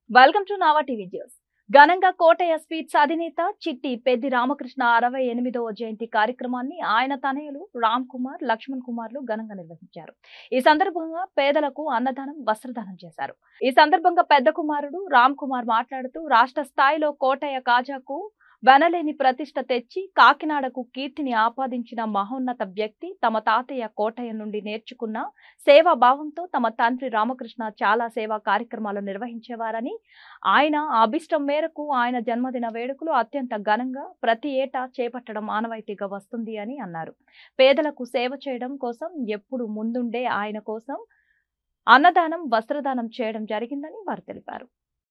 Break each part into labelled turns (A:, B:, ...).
A: welcome to Nava TV news ఘనంగా Kotaiah sweets అధినేత చిట్టి పెద్ది రామకృష్ణ అరవై ఎనిమిదవ జయంతి కార్యక్రమాన్ని ఆయన తనయులు రామ్ కుమార్ లక్ష్మణ్ కుమార్లు ఘనంగా నిర్వహించారు ఈ సందర్భంగా పేదలకు అన్నదానం వస్త్రదానం చేశారు ఈ సందర్భంగా పెద్ద కుమారుడు రామ్ కుమార్ మాట్లాడుతూ రాష్ట్ర స్థాయిలో కోటయ్య కాజాకు వెనలేని ప్రతిష్ట తెచ్చి కాకినాడకు కీర్తిని ఆపాదించిన మహోన్నత వ్యక్తి తమ తాతయ్య కోటయ్య నుండి నేర్చుకున్న సేవా భావంతో తమ తండ్రి రామకృష్ణ చాలా సేవా కార్యక్రమాలు నిర్వహించేవారని ఆయన అభిష్టం మేరకు ఆయన జన్మదిన వేడుకలు అత్యంత ఘనంగా ప్రతి ఏటా చేపట్టడం ఆనవాయితీగా వస్తుంది అని అన్నారు పేదలకు సేవ చేయడం కోసం ఎప్పుడు ముందుండే ఆయన కోసం అన్నదానం వస్త్రదానం చేయడం జరిగిందని వారు తెలిపారు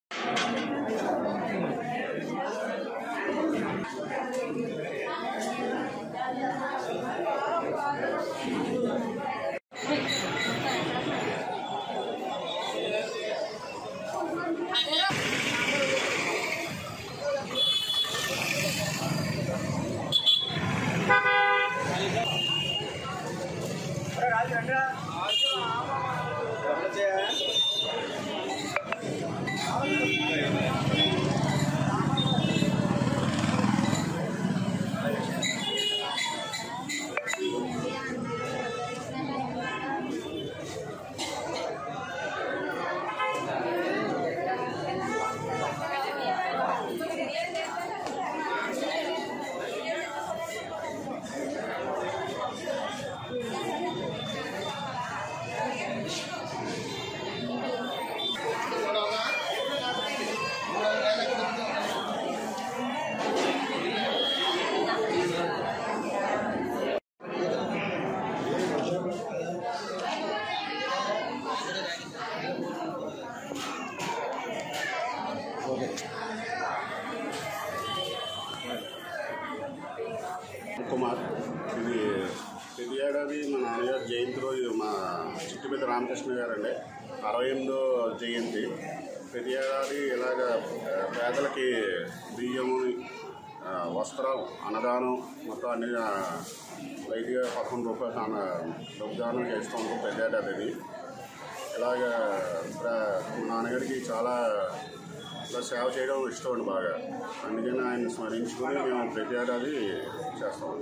B: కుమార్ ఇది ప్రతి ఏడాది మా నాన్నగారు జయంతి రోజు మా చిట్టుపల్లి రామకృష్ణ గారు అండి అరవై ఎనిమిదో జయంతి ప్రతి ఏడాది ఇలాగ ఆ, పేదలకి బియ్యము ఆ, వస్త్రం అన్నదానం మొత్తం అన్ని ఆ, లైట్గా పదకొండు రూపాయలు అన్న డబ్బుదానం చేస్తూ ఉంటాం ప్రతి ఏడాది ఇది ఇలాగ ప్ర- మా నాన్నగారికి చాలా ఇలా సేవ చేయడం ఇష్టం అండి బాగా అందుకని ఆయన స్మరించుకొని మేము ప్రతి ఏడాది చేస్తాం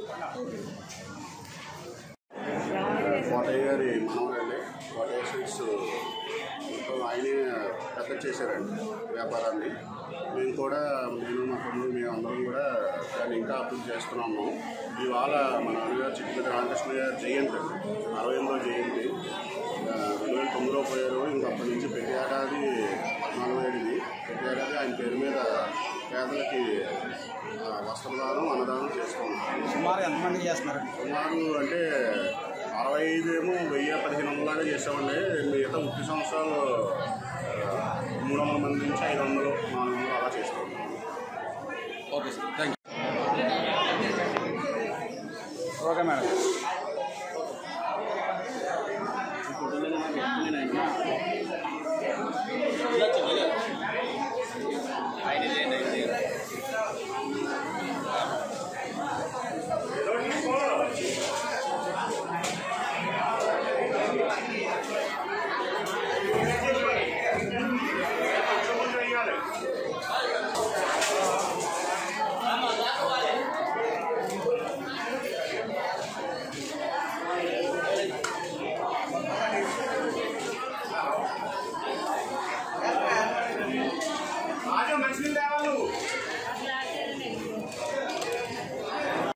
B: కోటయ్య గారి మనవరండి కోటయ్య స్వీట్స్ మొత్తం ఆయనే పెద్ద చేశారండి వ్యాపారాన్ని మేము కూడా నేను మా తమ్ముడు మేము అందరం కూడా దాన్ని ఇంకా అభివృద్ధి చేస్తున్నాము ఇవాళ మా నాన్నగారు చిట్టుపతి రామకృష్ణ గారి జయంతి అండి అరవై ఎనిమిదో జయంతి ఆ, రెండు వేల తొమ్మిదిలో పోయారు ఇంకా అప్పటి నుంచి ప్రతి ఏడాది పద్నాలుగు ఏడుది ప్రతి ఏడాది ఆయన పేరు మీద పేదలకి ఆ, వస్త్రదానం అన్నదానం చేసుకుంటాం
C: సుమారు ఎంతమందికి చేస్తున్నారండి
B: సుమారు అంటే అరవై ఐదు ఏమో వెయ్యి పదిహేను వందలాగా చేసామండి మిగతా ముప్పై సంవత్సరాలు ఆ, మూడు వందల మంది నుంచి ఐదు వందలు నాలుగు వందలు అలా చేస్తాం
C: okay sir thank you okay madam